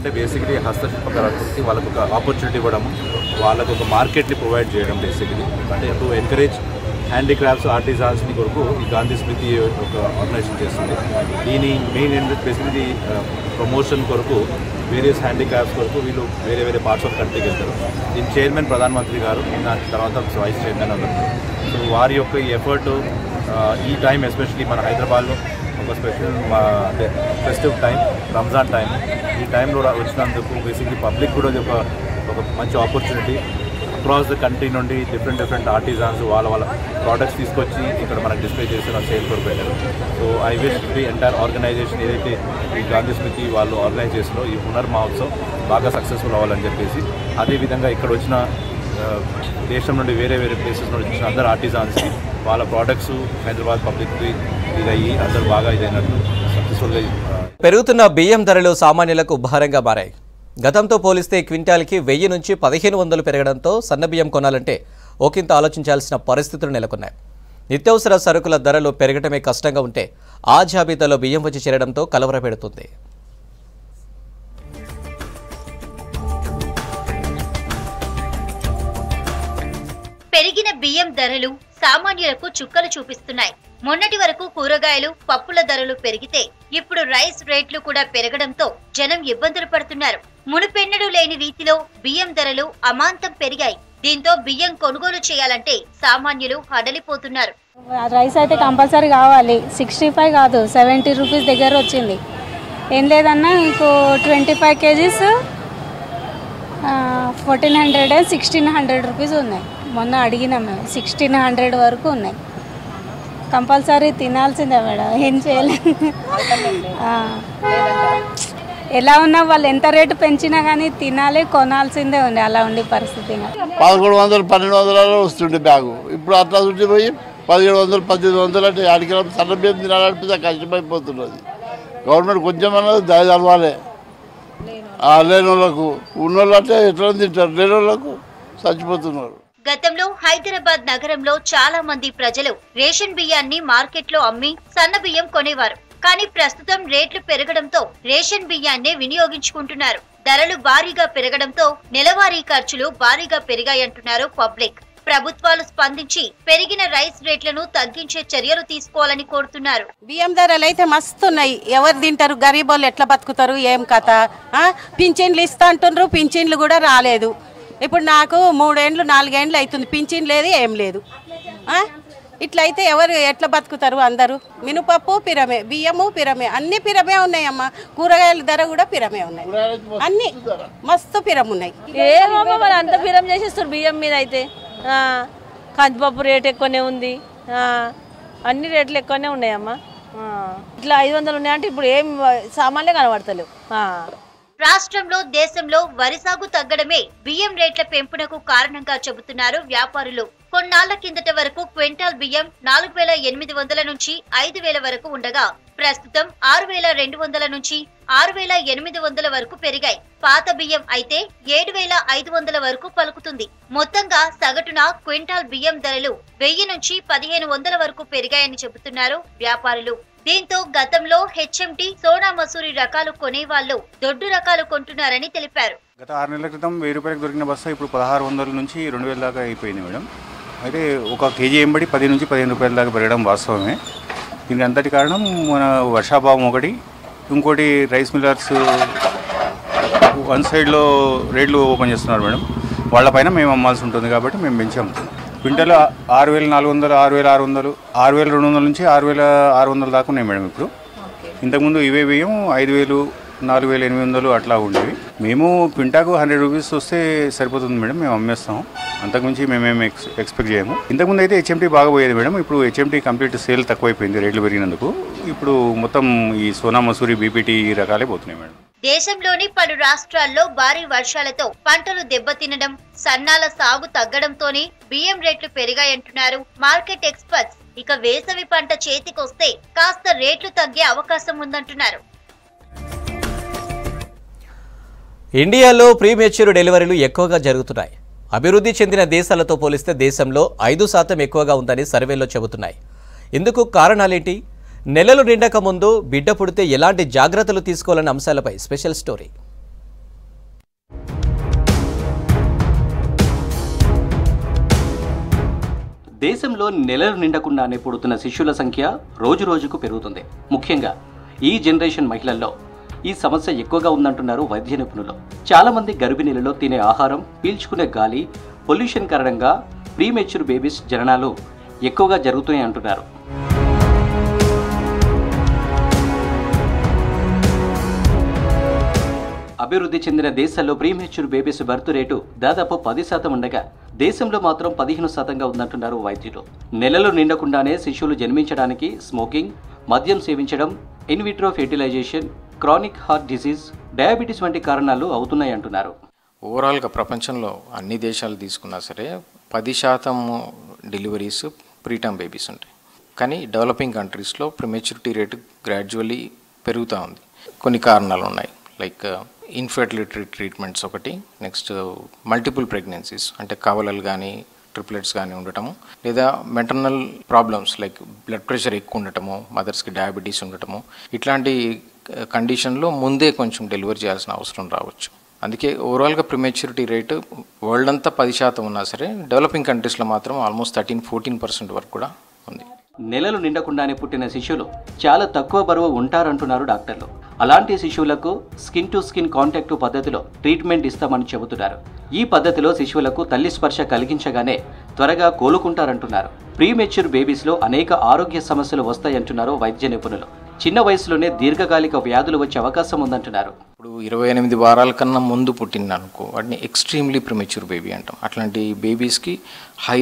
ఏంటంటే బేసిక్లీ హస్తశిల్ప కళాకృతికి వాళ్ళకు ఒక ఆపర్చునిటీ ఇవ్వడం వాళ్ళకు ఒక మార్కెట్ని ప్రొవైడ్ చేయడం బేసిక్లీ అంటే టు ఎంకరేజ్ హ్యాండీక్రాఫ్ట్స్ ఆర్టిజాన్స్ని కొరకు ఈ గాంధీ స్మృతి ఒక ఆర్గనైజేషన్ చేస్తుంది దీని మెయిన్ ఏంటంటే బేసిక్లీ ప్రమోషన్ కొరకు వేరియస్ హ్యాండీక్రాఫ్ట్స్ కొరకు వీళ్ళు వేరే వేరే పార్ట్స్ ఆఫ్ కంట్రీకి వెళ్తారు దీని చైర్మన్ ప్రధానమంత్రి గారు దాని తర్వాత వైస్ చైర్మన్ అన్నారు సో వారి యొక్క ఈ ఎఫర్ట్ ఈ టైం ఎస్పెషలీ మన హైదరాబాద్లో ఒక స్పెషల్ మా అంటే ఫెస్టివ్ టైం రంజాన్ టైం ఈ టైంలో రా- వచ్చినందుకు బేసిక్లీ పబ్లిక్ కూడా ఇది ఒక ఒక మంచి ఆపర్చునిటీ అక్రాస్ ద కంట్రీ నుండి డిఫరెంట్ డిఫరెంట్ ఆర్టిజాన్స్ వాళ్ళ వాళ్ళ ప్రోడక్ట్స్ తీసుకొచ్చి ఇక్కడ మనకు డిస్ప్లే చేసి సేల్ కూడా పెట్టారు so I wish the entire organization ఏదైతే ఈ గాంధీ స్మృతి వాళ్ళు ఆర్గనైజ్ చేసినో ఈ హునర్ మహోత్సవ్ బాగా సక్సెస్ఫుల్ అవ్వాలని చెప్పేసి అదేవిధంగా ఇక్కడ వచ్చిన ఆ, దేశం నుండి వేరే వేరే ప్లేసెస్ నుండి వచ్చిన అందరు ఆర్టిజాన్స్కి వాళ్ళ ప్రోడక్ట్స్ హైదరాబాద్ పబ్లిక్కి ఇదయ్యి అందరూ బాగా ఇదైనట్టు సక్సెస్ఫుల్గా పెరుగుతున్న బియ్యం ధరలు సామాన్యులకు భారంగా మారాయి గతంతో పోలిస్తే క్వింటాల్కి వెయ్యి నుంచి పదిహేను వందలు పెరగడంతో సన్నబియ్యం కొనాలంటే ఒకంత ఆలోచించాల్సిన పరిస్థితులు నెలకొన్నాయి నిత్యావసర సరుకుల ధరలు పెరగటమే కష్టంగా ఉంటే ఆ జాబితాలో బియ్యం వచ్చి చేరడంతో కలవరపెడుతుంది పెరిగిన బియ్యం ధరలు సామాన్యులకు చుక్కలు చూపిస్తున్నాయి మొన్నటి వరకు కూరగాయలు పప్పుల ధరలు పెరిగితే ఇప్పుడు రైస్ రేట్లు కూడా పెరగడంతో జనం ఇబ్బందులు పడుతున్నారు మునుపెన్నడూ లేని రీతిలో బియ్యం ధరలు అమాంతం పెరిగాయి దీంతో బియ్యం కొనుగోలు చేయాలంటే సామాన్యులు హడలిపోతున్నారు రైస్ అయితే కంపల్సరీ కావాలి సిక్స్టీ ఫైవ్ కాదు సెవెంటీ రూపీస్ దగ్గర వచ్చింది ఏం లేదన్నా ఇంకో twenty five KGs fourteen hundred sixteen hundred rupees ఉన్నాయి మొన్న అడిగినాం మేము సిక్స్టీన్ హండ్రెడ్ వరకు ఉన్నాయి కంపల్సరీ తినాల్సిందే మేడం ఏం చేయలేదు ఆ. ఎలా ఉన్నా వాళ్ళు ఎంత రేటు పెంచినా కానీ తినాలి కొనాల్సిందే ఉంది అలా ఉండే పరిస్థితి ఇంకా. పదకొండు వందలు పన్నెండు వందలలో వస్తుండే బ్యాగు ఇప్పుడు అట్లా చుట్టి పోయి పదిహేడు వందలు పద్దెనిమిది వందలు అంటే ఆడికి సన్న బియ్యం తినాలంటే కష్టమైపోతున్నది గవర్నమెంట్ కొంచెం అన్నది దయ చదవాలి ఆ లేని వాళ్ళకు ఉన్న వాళ్ళు అంటే ఎట్లా తింటారు లేని వాళ్ళకు చచ్చిపోతున్నారు గతంలో హైదరాబాద్ నగరంలో చాలా మంది ప్రజలు రేషన్ బియ్యాన్ని మార్కెట్లో అమ్మి సన్న బియ్యం కొనేవారు కానీ ప్రస్తుతం రేట్లు పెరగడంతో రేషన్ బియ్యాన్నే వినియోగించుకుంటున్నారు ధరలు భారీగా పెరగడంతో నెలవారీ ఖర్చులు భారీగా పెరిగాయంటున్నారు పబ్లిక్ ప్రభుత్వాలు స్పందించి పెరిగిన రైస్ రేట్లను తగ్గించే చర్యలు తీసుకోవాలని కోరుతున్నారు బియ్యం ధరలు అయితే మస్తు ఉన్నాయి ఎవరు తింటారు గరీబ్ వాళ్ళు ఎట్లా బతుకుతారు ఏం కథ ఆ? పింఛన్లు ఇస్తా అంటుండ్రు పింఛన్లు కూడా రాలేదు ఇప్పుడు నాకు మూడేండ్లు నాలుగేండ్లు అవుతుంది పింఛన్ లేదు ఏం లేదు ఆ? ఇట్లయితే ఎవరు ఎట్లా బతుకుతారు అందరూ మినుపప్పు పిరమే బియ్యము పిరమే అన్ని పిరమే ఉన్నాయమ్మా కూరగాయల ధర కూడా పిరమే ఉన్నాయి అన్ని మస్తు పిరం ఉన్నాయి ఏమమ్మా మరి అంత పిరం చేసేస్తారు బియ్యం మీద అయితే ఆ, కందిపప్పు రేట్ ఎక్కువనే ఉంది ఆ, అన్ని రేట్లు ఎక్కువనే ఉన్నాయమ్మా ఆ, ఇట్లా ఐదు వందలు ఉన్నాయంటే ఇప్పుడు ఏం సామాన్లే కనబడతలేవు ఆ. రాష్ట్రంలో దేశంలో వరి సాగు తగ్గడమే బియ్యం రేట్ల పెంపునకు కారణంగా చెబుతున్నారు వ్యాపారులు కొన్నాళ్ల కిందట వరకు క్వింటాల్ బియ్యం నాలుగు వేల ఎనిమిది వందల నుంచి ఐదు వేల వరకు ఉండగా ప్రస్తుతం ఆరు వేల రెండు వందల నుంచి ఆరు వేల ఎనిమిది వందల వరకు పెరిగాయి పాత బియ్యం అయితే ఏడు వేల ఐదు వందల వరకు పలుకుతుంది మొత్తంగా సగటున క్వింటాల్ బియ్యం ధరలు వెయ్యి నుంచి పదిహేను వందల వరకు పెరిగాయని చెబుతున్నారు వ్యాపారులు దీంతో గతంలో హెచ్ఎంటి సోనా మసూరి రకాలు కొనేవాళ్లు దొడ్డు రకాలు కొంటున్నారని తెలిపారు గత ఆరు నెలల క్రితం వెయ్యి రూపాయలకు దొరికిన బస్తా ఇప్పుడు పదహారు వందల నుంచి రెండు వేల దాకా అయిపోయింది మేడం అయితే ఒక కేజీ ఎంబడి పది నుంచి పదిహేను రూపాయల దాకా పెరగడం వాస్తవమే దీనికి అంతటి కారణం మన వర్షాభావం ఒకటి ఇంకోటి రైస్ మిల్లర్స్ వన్ సైడ్లో రేట్లు ఓపెన్ చేస్తున్నారు మేడం వాళ్ళపైన మేము అమ్మాల్సి ఉంటుంది కాబట్టి మేము పెంచి అమ్ముతున్నాం క్వింటల్ ఆరు వేల నాలుగు వందలు ఆరు వేల ఆరు వందలు ఆరు వేల రెండు వందల నుంచి ఆరు వేల ఆరు వందల దాకా ఉన్నాయి మేడం ఇప్పుడు ఇంతకుముందు ఇవే బియ్యం ఐదు వేలు నాలుగు వేల ఎనిమిది వందలు అట్లా ఉండేవి మేము క్వింటాకు హండ్రెడ్ రూపీస్ వస్తే సరిపోతుంది మేడం మేము అమ్మేస్తాం అంతకుమించి మేమేం ఎక్స్ ఎక్స్పెక్ట్ చేయము ఇంతకుముందు అయితే హెచ్ఎంటీ బాగా పోయేది మేడం ఇప్పుడు హెచ్ఎంటీ కంప్లీట్ సేల్ తక్కువైపోయింది రేట్లు పెరిగినందుకు ఇప్పుడు మొత్తం ఈ సోనా మసూరి బీపీటీ ఈ రకాలే పోతున్నాయి మేడం దేశంలోని పలు రాష్ట్రాల్లో భారీ వర్షాలతో పంటలు దెబ్బతినడం సన్నాల సాగు తగ్గడంతోనే బియ్యం రేట్లు పెరిగాయంటున్నారు మార్కెట్ ఎక్స్పర్ట్స్ ఇక వేసవి పంట చేతికొస్తే కాస్త రేట్లు తగ్గే అవకాశం ఉందంటున్నారు ఇండియాలో ప్రీమేచ్యూర్ డెలివరీలు ఎక్కువగా జరుగుతున్నాయి అభివృద్ధి చెందిన దేశాలతో పోలిస్తే దేశంలో ఐదు శాతం ఎక్కువగా ఉందని సర్వేలో చెబుతున్నాయి ఇందుకు కారణాలేంటి నెలలు నిండక ముందు బిడ్డ పుడితే ఎలాంటి జాగ్రత్తలు తీసుకోవాలన్న అంశాలపై స్పెషల్ స్టోరీ దేశంలో నెలలు నిండకుండానే పుడుతున్న శిశువుల సంఖ్య రోజు రోజుకు పెరుగుతుంది ముఖ్యంగా ఈ జనరేషన్ మహిళల్లో ఈ సమస్య ఎక్కువగా ఉందంటున్నారు వైద్య నిపుణులు చాలా మంది గర్భిణీలలో తినే ఆహారం పీల్చుకునే గాలి పొల్యూషన్ కారణంగా ప్రీమెచ్యూర్ బేబీస్ జననాలు ఎక్కువగా జరుగుతున్నాయి అంటున్నారు అభివృద్ధి చెందిన దేశాల్లో ప్రీమెచ్యూర్ బేబీస్ బర్త్ రేటు దాదాపు పది శాతం ఉండగా దేశంలో మాత్రం పదిహేను శాతంగా ఉందంటున్నారు వైద్యులు నెలలు నిండకుండానే శిశువులు జన్మించడానికి స్మోకింగ్ మద్యం సేవించడం in vitro fertilization chronic heart disease diabetes వంటి కారణాలు అవుతున్నాయి అంటున్నారు ఓవరాల్గా ప్రపంచంలో అన్ని దేశాలు తీసుకున్నా సరే పది శాతం డెలివరీస్ ప్రీటర్మ్ బేబీస్ ఉంటాయి కానీ డెవలపింగ్ కంట్రీస్లో ప్రిమెచ్యూరిటీ రేటు గ్రాడ్యువల్లీ పెరుగుతూ ఉంది కొన్ని కారణాలు ఉన్నాయి లైక్ ఇన్ఫర్టిలిటీ ట్రీట్మెంట్స్ ఒకటి నెక్స్ట్ మల్టిపుల్ ప్రెగ్నెన్సీస్ అంటే కవలలు కానీ ట్రిప్లెట్స్ కానీ ఉండటము లేదా maternal problems like blood pressure ఎక్కువ ఉండటము మదర్స్కి డయాబెటీస్ ఉండటము ఇట్లాంటి కండిషన్లో ముందే కొంచెం డెలివరీ చేయాల్సిన అవసరం రావచ్చు అందుకే ఓవరాల్గా ప్రిమెచ్యూరిటీ రేటు వరల్డ్ అంతా పది శాతం ఉన్నా సరే డెవలపింగ్ కంట్రీస్లో మాత్రం ఆల్మోస్ట్ థర్టీన్ ఫోర్టీన్ పర్సెంట్ వరకు కూడా ఉంది నెలలు నిండకుండానే పుట్టిన శిశువులు చాలా తక్కువ బరువు ఉంటారంటున్నారు డాక్టర్లు అలాంటి శిశువులకు స్కిన్ టు స్కిన్ కాంటాక్ట్ పద్ధతిలో ట్రీట్మెంట్ ఇస్తామని చెబుతున్నారు ఈ పద్ధతిలో శిశువులకు తల్లి స్పర్శ కలిగించగానే త్వరగా కోలుకుంటారంటున్నారు ప్రీమెచ్యూర్ బేబీస్లో అనేక ఆరోగ్య సమస్యలు వస్తాయంటున్నారు వైద్య నిపుణులు చిన్న వయసులోనే దీర్ఘకాలిక వ్యాధులు వచ్చే అవకాశం ఉందంటున్నారు ఇప్పుడు ఇరవై ఎనిమిది వారాల కన్నా ముందు పుట్టింది అనుకో వాటిని ఎక్స్ట్రీమ్లీ ప్రిమెచ్యూర్ బేబీ అంటాం అట్లాంటి బేబీస్కి high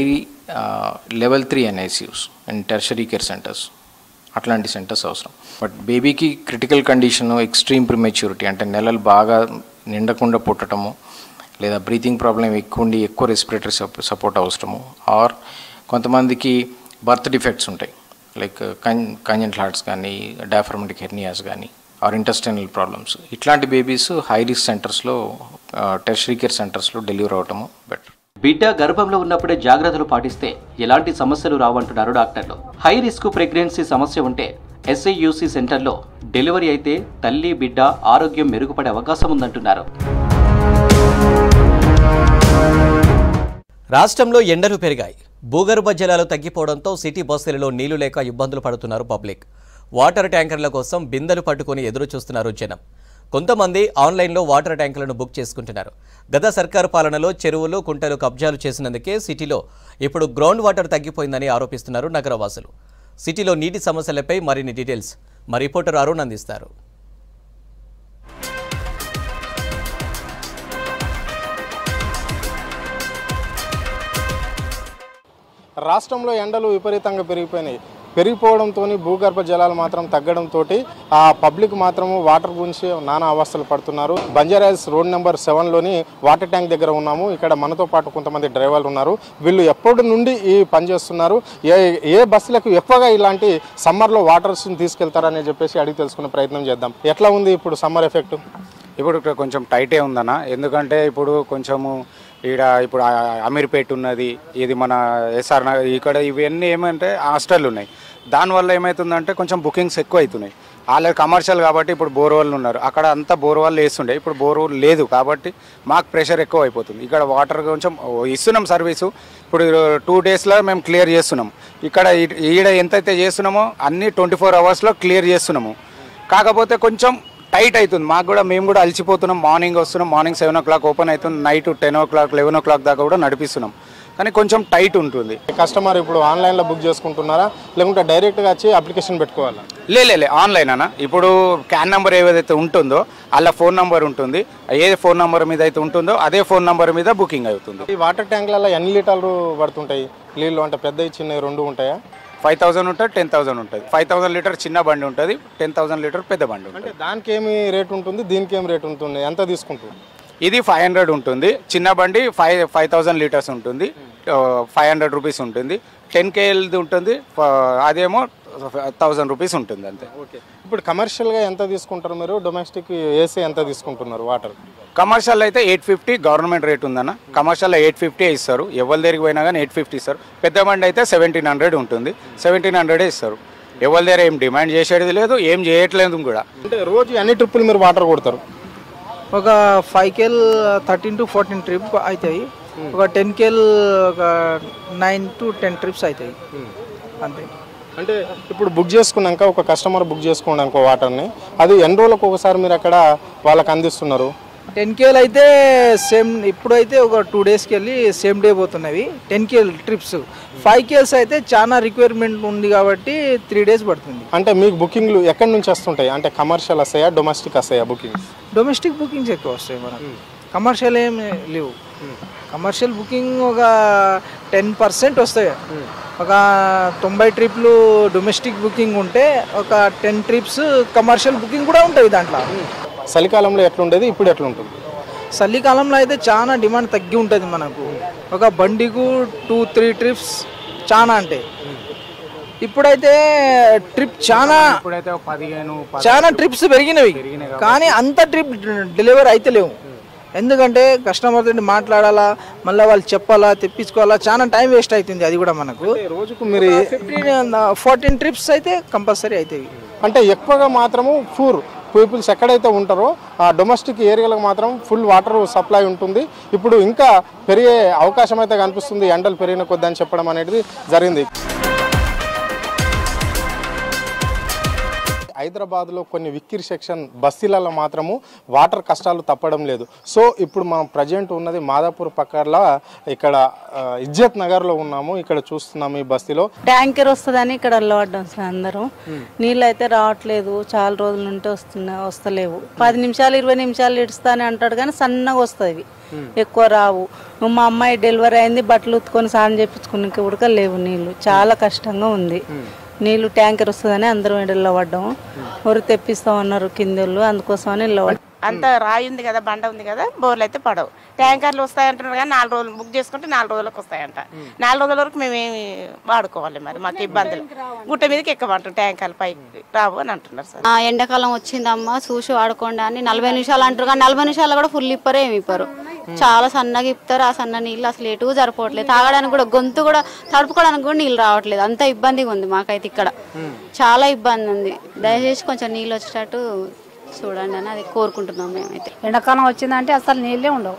level three NICUs and tertiary care centres అట్లాంటి సెంటర్స్ అవసరం బట్ బేబీకి క్రిటికల్ కండిషన్ ఎక్స్ట్రీమ్ ప్రిమెచ్యూరిటీ అంటే నెలలు బాగా నిండకుండా పుట్టడము లేదా బ్రీతింగ్ ప్రాబ్లం ఎక్కువ ఉండి ఎక్కువ రెస్పిరేటరీ సపోర్ట్ అవసరము ఆర్ కొంతమందికి బర్త్ డిఫెక్ట్స్ ఉంటాయి లైక్ కన్ కంజెంట్ హార్ట్స్ కానీ డయాఫ్రమటిక్ హెర్నియాస్ కానీ ఆర్ ఇంటెస్టైనల్ ప్రాబ్లమ్స్ ఇట్లాంటి బేబీస్ హై రిస్క్ సెంటర్స్లో టెర్షరీ కేర్ సెంటర్స్లో డెలివర్ అవటము బెటర్ బిడ్డ గర్భంలో ఉన్నప్పుడే జాగ్రత్తలు పాటిస్తే ఎలాంటి సమస్యలు రావంటున్నారు డాక్టర్లు హై రిస్క్ ప్రెగ్నెన్సీ సమస్య ఉంటే ఎస్ఐయూసీ సెంటర్లో డెలివరీ అయితే తల్లి బిడ్డ ఆరోగ్యం మెరుగుపడే అవకాశం ఉందంటున్నారు రాష్ట్రంలో ఎండలు పెరిగాయి భూగర్భ జలాలు తగ్గిపోవడంతో సిటీ బస్సులలో నీళ్లు లేక ఇబ్బందులు పడుతున్నారు పబ్లిక్ వాటర్ ట్యాంకర్ల కోసం బిందెలు పట్టుకుని ఎదురు చూస్తున్నారు జనం కొంతమంది ఆన్లైన్లో వాటర్ ట్యాంకులను బుక్ చేసుకుంటున్నారు గత సర్కారు పాలనలో చెరువులు కుంటలు కబ్జాలు చేసినందుకే సిటీలో ఇప్పుడు గ్రౌండ్ వాటర్ తగ్గిపోయిందని ఆరోపిస్తున్నారు నగరవాసులు సిటీలో నీటి సమస్యలపై మరిన్ని డీటెయిల్స్ మా రిపోర్టర్ అరుణ్ అందిస్తారు రాష్ట్రంలో ఎండలు విపరీతంగా పెరిగిపోయినాయి పెరిగిపోవడంతో భూగర్భ జలాలు మాత్రం తగ్గడంతో ఆ పబ్లిక్ మాత్రము వాటర్ గురించి నానా అవస్థలు పడుతున్నారు బంజారాస్ రోడ్ నెంబర్ సెవెన్లోని వాటర్ ట్యాంక్ దగ్గర ఉన్నాము ఇక్కడ మనతో పాటు కొంతమంది డ్రైవర్లు ఉన్నారు వీళ్ళు ఎప్పటి నుండి ఈ పని చేస్తున్నారు ఏ ఏ బస్సులకు ఎక్కువగా ఇలాంటి సమ్మర్లో వాటర్స్ని తీసుకెళ్తారని చెప్పేసి అడిగి తెలుసుకునే ప్రయత్నం చేద్దాం ఎట్లా ఉంది ఇప్పుడు సమ్మర్ ఎఫెక్ట్ ఇప్పుడు ఇక్కడ కొంచెం టైటే ఉందన్న ఎందుకంటే ఇప్పుడు కొంచెము ఈడ ఇప్పుడు ఆ- అమీర్పేట్ ఉన్నది ఇది మన ఎస్ఆర్ నగర్ ఇక్కడ ఇవన్నీ ఏమంటే హాస్టల్ ఉన్నాయి దానివల్ల ఏమవుతుందంటే కొంచెం బుకింగ్స్ ఎక్కువ అవుతున్నాయి వాళ్ళకి కమర్షియల్ కాబట్టి ఇప్పుడు బోర్ వాళ్ళు ఉన్నారు అక్కడ అంతా బోర్ వాళ్ళు వేస్తుండే ఇప్పుడు బోర్ లేదు కాబట్టి మాకు ప్రెషర్ ఎక్కువ అయిపోతుంది ఇక్కడ వాటర్ కొంచెం ఇస్తున్నాం సర్వీసు ఇప్పుడు టూ డేస్లో మేము క్లియర్ చేస్తున్నాం ఇక్కడ ఈ- ఈడ ఎంతైతే చేస్తున్నామో అన్ని ట్వంటీ ఫోర్ అవర్స్లో క్లియర్ చేస్తున్నాము కాకపోతే కొంచెం టైట్ అవుతుంది మాకు కూడా మేము కూడా అలసిపోతున్నాం మార్నింగ్ వస్తున్నాం morning seven o'clock open అవుతుంది night ten o'clock eleven o'clock దాకా కూడా నడిపిస్తున్నాం కానీ కొంచెం టైట్ ఉంటుంది కస్టమర్ ఇప్పుడు ఆన్లైన్లో బుక్ చేసుకుంటున్నారా లేకుంటే డైరెక్ట్గా వచ్చి అప్లికేషన్ పెట్టుకోవాలా లే లే, లే ఆన్లైన్ అన్న ఇప్పుడు క్యాన్ నెంబర్ ఏదైతే ఉంటుందో అలా ఫోన్ నెంబర్ ఉంటుంది ఏ ఫోన్ నెంబర్ మీద అయితే ఉంటుందో అదే ఫోన్ నెంబర్ మీద బుకింగ్ అవుతుంది ఈ వాటర్ ట్యాంక్లలో ఎన్ని లీటర్లు పడుతుంటాయి నీళ్ళు అంటే పెద్దవి చిన్నవి రెండు ఉంటాయా ఫైవ్ థౌసండ్ ఉంటుంది టెన్ థౌసండ్ ఉంటుంది ఫైవ్ థౌసండ్ లీటర్ చిన్న బండి ఉంటుంది టెన్ థౌసండ్ లీటర్ పెద్ద బండి ఉంటుంది అంటే దానికి ఏమి రేట్ ఉంటుంది దీనికి ఏమి రేట్ ఉంటుంది ఎంత తీసుకుంటుంది ఇది ఫైవ్ హండ్రెడ్ ఉంటుంది చిన్న బండి ఫైవ్ ఫైవ్ థౌసండ్ లీటర్స్ ఉంటుంది ఫైవ్ హండ్రెడ్ రూపీస్ ఉంటుంది టెన్ కేఎల్ది ఉంటుంది ఫ- అదేమో థౌసండ్ రూపీస్ ఉంటుంది అంతే ఓకే ఇప్పుడు కమర్షియల్గా ఎంత తీసుకుంటారు మీరు డొమెస్టిక్ ఏసీ ఎంత తీసుకుంటున్నారు వాటర్ కమర్షియల్ అయితే ఎయిట్ ఫిఫ్టీ గవర్నమెంట్ రేట్ ఉందన్న కమర్షియల్ ఎయిట్ ఫిఫ్టీ ఇస్తారు ఎవరి దగ్గరికి పోయినా కానీ ఎయిట్ ఫిఫ్టీ ఇస్తారు పెద్ద బండి అయితే సెవెంటీన్ హండ్రెడ్ ఉంటుంది సెవెంటీన్ హండ్రెడే ఇస్తారు ఎవరి దగ్గర ఏం డిమాండ్ చేసేది లేదు ఏం చేయట్లేదు కూడా అంటే రోజు ఎన్ని ట్రిప్పులు మీరు వాటర్ కొడతారు ఒక five KL thirteen to fourteen trip అవుతాయి ఒక టెన్ కేల్ ఒక నైన్ టు టెన్ ట్రిప్స్ అవుతాయి అంతే అంటే ఇప్పుడు బుక్ చేసుకున్నాక ఒక కస్టమర్ బుక్ చేసుకున్నాక వాటర్ని అది ఎన్ని రోజులకు ఒకసారి మీరు అక్కడ వాళ్ళకి అందిస్తున్నారు టెన్ కేల్ అయితే సేమ్ ఇప్పుడైతే ఒక టూ డేస్కి వెళ్ళి సేమ్ డే పోతున్నవి ten KL trips five KLs అయితే చాలా రిక్వైర్మెంట్ ఉంది కాబట్టి త్రీ డేస్ పడుతుంది అంటే మీకు బుకింగ్లు ఎక్కడి నుంచి వస్తుంటాయి అంటే కమర్షియల్ వస్తాయా డొమెస్టిక్ వస్తాయా బుకింగ్స్ డొమెస్టిక్ బుకింగ్స్ ఎక్కువ వస్తాయి మనకు కమర్షియల్ ఏం లేవు కమర్షియల్ బుకింగ్ ఒక టెన్ పర్సెంట్ వస్తాయి ఒక తొంభై ట్రిప్లు డొమెస్టిక్ బుకింగ్ ఉంటే ఒక టెన్ ట్రిప్స్ కమర్షియల్ బుకింగ్ కూడా ఉంటాయి దాంట్లో చలికాలంలో ఎట్లుండేది ఇప్పుడు ఎట్లుంటుంది చలికాలంలో అయితే చాలా డిమాండ్ తగ్గి ఉంటుంది మనకు ఒక బండికు టూ త్రీ ట్రిప్స్ చాలా అంటే ఇప్పుడైతే ట్రిప్ చాలా ఇప్పుడైతే ఒక పదిహేను చాలా ట్రిప్స్ పెరిగినవి కానీ అంత ట్రిప్ డెలివరీ అయితే లేవు ఎందుకంటే కస్టమర్ తోటి మాట్లాడాలా మళ్ళీ వాళ్ళు చెప్పాలా తెప్పించుకోవాలా చాలా టైం వేస్ట్ అవుతుంది అది కూడా మనకు రోజుకు మీరు ఫిఫ్టీన్ ఫోర్టీన్ ట్రిప్స్ అయితే కంపల్సరీ అవుతాయి అంటే ఎక్కువగా మాత్రము ఫూర్ పీపుల్స్ ఎక్కడైతే ఉంటారో ఆ డొమెస్టిక్ ఏరియాలకు మాత్రం ఫుల్ వాటర్ సప్లై ఉంటుంది ఇప్పుడు ఇంకా పెరిగే అవకాశం అయితే కనిపిస్తుంది ఎండలు పెరిగిన కొద్ది అని చెప్పడం అనేది జరిగింది హైదరాబాద్లో కొన్ని విక్కిరి సెక్షన్ బస్తీలలో మాత్రము వాటర్ కష్టాలు తప్పడం లేదు సో ఇప్పుడు మనం ప్రజెంట్ ఉన్నది మాదాపూర్ పక్కల ఇక్కడ ఆ, ఇజ్జత్ నగర్లో ఉన్నాము ఇక్కడ చూస్తున్నాము ఈ బస్తీలో ట్యాంకర్ వస్తుందని ఇక్కడ అల్లబడ్డాం సార్ అందరం నీళ్ళు అయితే రావట్లేదు చాలా రోజుల నుండి వస్తున్నా వస్తలేవు పది నిమిషాలు ఇరవై నిమిషాలు ఇడుస్తానే అంటాడు కానీ సన్నగా వస్తుంది ఎక్కువ రావు మా అమ్మాయి డెలివరీ అయింది బట్టలు ఉత్తుకొని స్నానం చేయించుకుని ఉడక లేవు నీళ్ళు చాలా కష్టంగా ఉంది నీళ్ళు ట్యాంకర్ వస్తుందని అందరం ఎండల్లో పడ్డాము ఎవరు తెప్పిస్తామన్నారు కిందోళ్ళు అందుకోసమని ఇళ్ళ పడ్డాం అంత రాయి ఉంది కదా బండ ఉంది కదా బోర్లు అయితే పడవు ట్యాంకర్లు వస్తాయంటున్నారు కానీ నాలుగు రోజులు బుక్ చేసుకుంటే నాలుగు రోజులకు వస్తాయంట నాలుగు రోజుల వరకు మేము ఏమి వాడుకోవాలి మరి మాకు ఇబ్బందులు గుట్ట మీదకి ఎక్కమంటాం ట్యాంకర్లు పైకి రావు అని అంటున్నారు సార్ ఆ, ఎండాకాలం వచ్చిందమ్మా చూసి వాడుకోండి అని నలభై నిమిషాలు అంటారు కానీ నలభై నిమిషాలు కూడా ఫుల్ ఇప్పరు ఏమి ఇప్పరు చాలా సన్నగా ఇప్పుతారు ఆ సన్న నీళ్ళు అసలు ఎటు సరిపోవట్లేదు తాగడానికి కూడా గొంతు కూడా తడుపుకోవడానికి కూడా నీళ్ళు రావట్లేదు అంత ఇబ్బందిగా ఉంది మాకైతే ఇక్కడ చాలా ఇబ్బంది ఉంది దయచేసి కొంచెం నీళ్ళు వచ్చేటట్టు చూడండి అని అది కోరుకుంటున్నాం మేమైతే ఎండాకాలం వచ్చిందంటే అసలు నీళ్ళే ఉండవు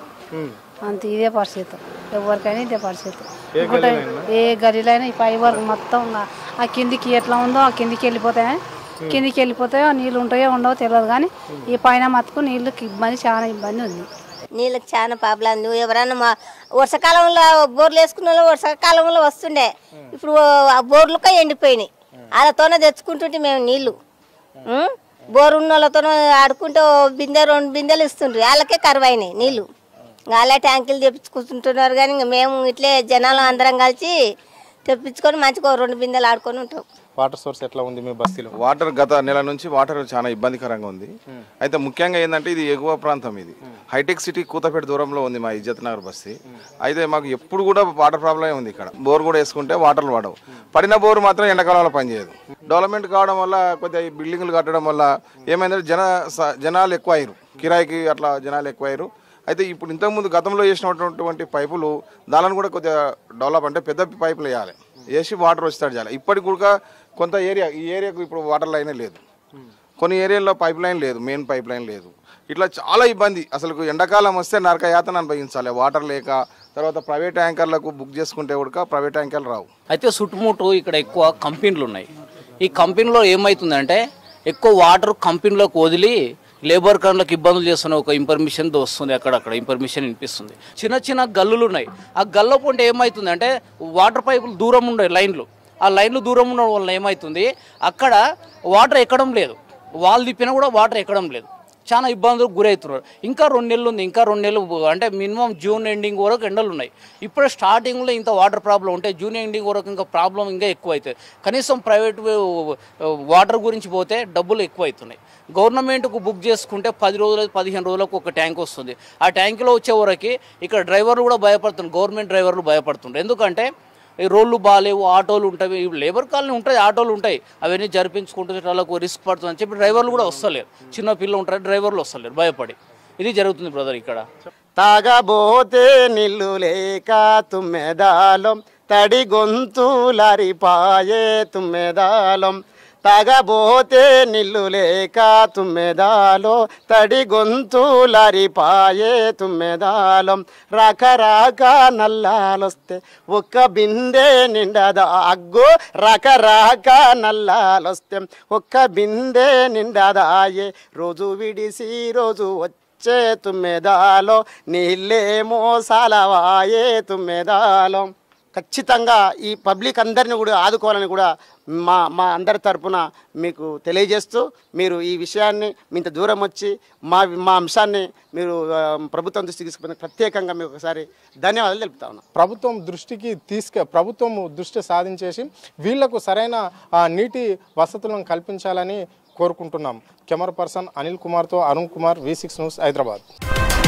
అంత ఇదే పరిస్థితి ఎవరికైనా ఇదే పరిస్థితి ఏ ఇంకోటి గల్లీలైనా? ఏ గదిలైనా ఈ పై వరకు మొత్తం ఆ- ఆ కిందికి ఎట్లా ఉందో ఆ కిందికి వెళ్ళిపోతాయి కిందికి వెళ్ళిపోతాయో నీళ్ళు ఉంటాయో ఉండవో తెలియదు కానీ ఈ పైన మతుకు నీళ్ళకి ఇబ్బంది చాలా ఇబ్బంది ఉంది నీళ్ళకి చాలా ప్రాబ్లం నువ్వు ఎవరైనా మా వర్షాకాలంలో బోర్లు వేసుకున్న వాళ్ళు వర్షాకాలంలో వస్తుండే ఇప్పుడు ఆ బోర్లుక ఎండిపోయినాయి వాళ్ళతోనే తెచ్చుకుంటుంటే మేము నీళ్లు ఉం? బోర్ ఉన్న వాళ్ళతో ఆడుకుంటే ఓ బిందె రెండు బిందెలు ఇస్తుండ్రు వాళ్ళకే కరువు అయినాయి నీళ్లు వాళ్ళే ట్యాంకులు తెప్పించుకుంటుంటున్నారు కానీ ఇంక మేము ఇట్లే జనాలు అందరం కలిసి తెప్పించుకొని మంచిగా ఓ రెండు బిందెలు ఆడుకొని ఉంటాం వాటర్ సోర్స్ ఎట్లా ఉంది మీ బస్తీలో వాటర్ గత నెల నుంచి వాటర్ చాలా ఇబ్బందికరంగా ఉంది అయితే ముఖ్యంగా ఏంటంటే ఇది ఎగువ ప్రాంతం ఇది హైటెక్ సిటీ కూతపేట దూరంలో ఉంది మా ఇజ్జత్ నగర్ బస్తీ అయితే మాకు ఎప్పుడు కూడా వాటర్ ప్రాబ్లమే ఉంది ఇక్కడ బోర్ కూడా వేసుకుంటే వాటర్లు పడవు పడిన బోర్ మాత్రం ఎండాకాలంలో పనిచేయదు డెవలప్మెంట్ కావడం వల్ల కొద్దిగా ఈ బిల్డింగ్లు కట్టడం వల్ల ఏమైందంటే జన స- జనాలు ఎక్కువ అయ్యారు కిరాయికి అట్లా జనాలు ఎక్కువ అయ్యారు అయితే ఇప్పుడు ఇంతకుముందు గతంలో చేసినటువంటి పైపులు దానిని కూడా కొద్దిగా డెవలప్ అంటే పెద్ద పైపులు వేయాలి వేసి వాటర్ వచ్చేటట్టు చేయాలి ఇప్పటికి కూడా కొంత ఏరియా ఈ ఏరియాకు ఇప్పుడు వాటర్ లైనే లేదు కొన్ని ఏరియాల్లో పైప్ లైన్ లేదు మెయిన్ పైప్ లైన్ లేదు ఇట్లా చాలా ఇబ్బంది అసలు ఎండాకాలం వస్తే నరక యాతన అనుభవించాలి వాటర్ లేక తర్వాత ప్రైవేట్ ట్యాంకర్లకు బుక్ చేసుకుంటే కూడా ప్రైవేట్ ట్యాంకర్లు రావు అయితే చుట్టుముట్టు ఇక్కడ ఎక్కువ కంపెనీలు ఉన్నాయి ఈ కంపెనీలో ఏమవుతుందంటే ఎక్కువ వాటర్ కంపెనీలోకి వదిలి లేబర్ కార్లకు ఇబ్బందులు చేస్తున్న ఒక ఇన్ఫర్మేషన్ వస్తుంది అక్కడక్కడ ఇన్ఫర్మేషన్ వినిపిస్తుంది చిన్న చిన్న గల్లులు ఉన్నాయి ఆ గల్ల పొంటే ఏమవుతుందంటే వాటర్ పైపులు దూరం ఉండే లైన్లు ఆ లైన్లు దూరం ఉండడం వల్ల ఏమవుతుంది అక్కడ వాటర్ ఎక్కడం లేదు వాళ్ళు తిప్పినా కూడా వాటర్ ఎక్కడం లేదు చాలా ఇబ్బందులకు గురవుతున్నారు ఇంకా రెండు నెలలు ఉంది ఇంకా రెండు నెలలు అంటే మినిమం జూన్ ఎండింగ్ వరకు ఎండలు ఉన్నాయి ఇప్పుడే స్టార్టింగ్లో ఇంత వాటర్ ప్రాబ్లం ఉంటే జూన్ ఎండింగ్ వరకు ఇంకా ప్రాబ్లం ఇంకా ఎక్కువ అవుతుంది కనీసం ప్రైవేట్ వాటర్ గురించి పోతే డబ్బులు ఎక్కువ అవుతున్నాయి గవర్నమెంట్కు బుక్ చేసుకుంటే పది రోజులు పదిహేను రోజులకు ఒక ట్యాంక్ వస్తుంది ఆ ట్యాంకులో వచ్చే వరకు ఇక్కడ డ్రైవర్లు కూడా భయపడుతున్నారు గవర్నమెంట్ డ్రైవర్లు భయపడుతుంటారు ఎందుకంటే ఈ రోడ్లు బాగాలేవు ఆటోలు ఉంటాయి ఈ లేబర్ కాలనీ ఉంటాయి ఆటోలు ఉంటాయి అవన్నీ జరిపించుకుంటూ వాళ్ళకు రిస్క్ పడుతుందని చెప్పి డ్రైవర్లు కూడా వస్తలేరు చిన్న పిల్లలు ఉంటారు డ్రైవర్లు వస్తలేరు భయపడి ఇది జరుగుతుంది బ్రదర్ ఇక్కడ తాగబోతే నిల్లు లేక తుమ్మెదాలం తడి గొంతులరిపాయే తుమ్మెదాలం తాగబోతే నిల్లు లేక తుమ్మెదాలో తడి గొంతులరిపాయే తుమ్మెదాలం రాక రాక నల్లాలొస్తే ఒక్క బిందె నిండదా అగ్గు రాక రాక నల్లాలొస్తే ఒక్క బిందె నిండదాయే రోజు విడిసి రోజు వచ్చే తుమ్మెదాలో నీళ్ళేమో సాలవాయే తుమ్మెదాలో ఖచ్చితంగా ఈ పబ్లిక్ అందరిని కూడా ఆదుకోవాలని కూడా మా మా అందరి తరపున మీకు తెలియజేస్తూ మీరు ఈ విషయాన్ని మీ ఇంత దూరం వచ్చి మా మా అంశాన్ని మీరు ఆ, ప్రభుత్వం దృష్టికి తీసుకుని ప్రత్యేకంగా మీకు ఒకసారి ధన్యవాదాలు తెలుపుతా ఉన్నాను ప్రభుత్వం దృష్టికి తీసుక ప్రభుత్వం దృష్టి సాధించేసి వీళ్లకు సరైన ఆ, నీటి వసతులను కల్పించాలని కోరుకుంటున్నాం కెమెరా పర్సన్ అనిల్ కుమార్తో Arun Kumar V six news Hyderabad